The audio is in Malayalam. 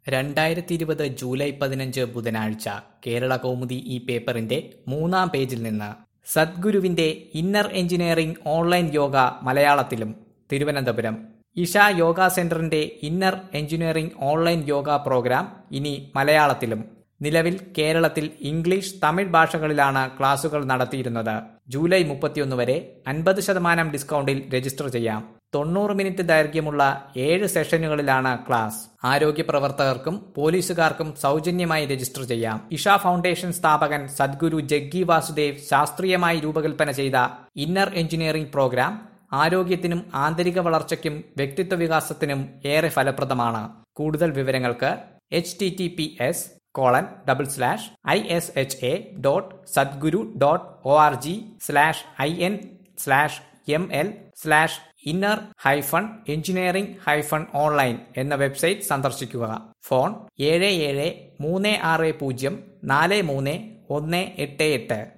രണ്ടായിരത്തി ഇരുപത് ജൂലൈ പതിനഞ്ച് ബുധനാഴ്ച കേരള കൗമുദി ഈ പേപ്പറിന്റെ മൂന്നാം പേജിൽ നിന്ന് സദ്ഗുരുവിന്റെ ഇന്നർ എഞ്ചിനീയറിംഗ് ഓൺലൈൻ യോഗ മലയാളത്തിലും തിരുവനന്തപുരം ഇഷ യോഗ സെന്ററിന്റെ inner engineering online yoga program ഇനി മലയാളത്തിലും നിലവിൽ കേരളത്തിൽ ഇംഗ്ലീഷ് തമിഴ് ഭാഷകളിലാണ് ക്ലാസുകൾ നടത്തിയിരുന്നത് ജൂലൈ മുപ്പത്തിയൊന്ന് വരെ അൻപത് ശതമാനം ഡിസ്കൗണ്ടിൽ രജിസ്റ്റർ ചെയ്യാം തൊണ്ണൂറ് മിനിറ്റ് ദൈർഘ്യമുള്ള ഏഴ് സെഷനുകളിലാണ് ക്ലാസ് ആരോഗ്യ പ്രവർത്തകർക്കും പോലീസുകാർക്കും സൗജന്യമായി രജിസ്റ്റർ ചെയ്യാം ഇഷ ഫൗണ്ടേഷൻ സ്ഥാപകൻ സദ്ഗുരു ജഗ്ഗി വാസുദേവ് ശാസ്ത്രീയമായി രൂപകൽപ്പന ചെയ്ത ഇന്നർ എഞ്ചിനീയറിംഗ് പ്രോഗ്രാം ആരോഗ്യത്തിനും ആന്തരിക വളർച്ചയ്ക്കും വ്യക്തിത്വ വികാസത്തിനും ഏറെ ഫലപ്രദമാണ് കൂടുതൽ വിവരങ്ങൾക്ക് H T T P S colon double slash I S H A dot Sadhguru dot O R G slash I N slash M L slash inner hyphen engineering hyphen online എന്ന വെബ്സൈറ്റ് സന്ദർശിക്കുക ഫോൺ ഏഴ് ഏഴ് മൂന്ന് ആറ് പൂജ്യം നാല് മൂന്ന് ഒന്ന് എട്ട് എട്ട്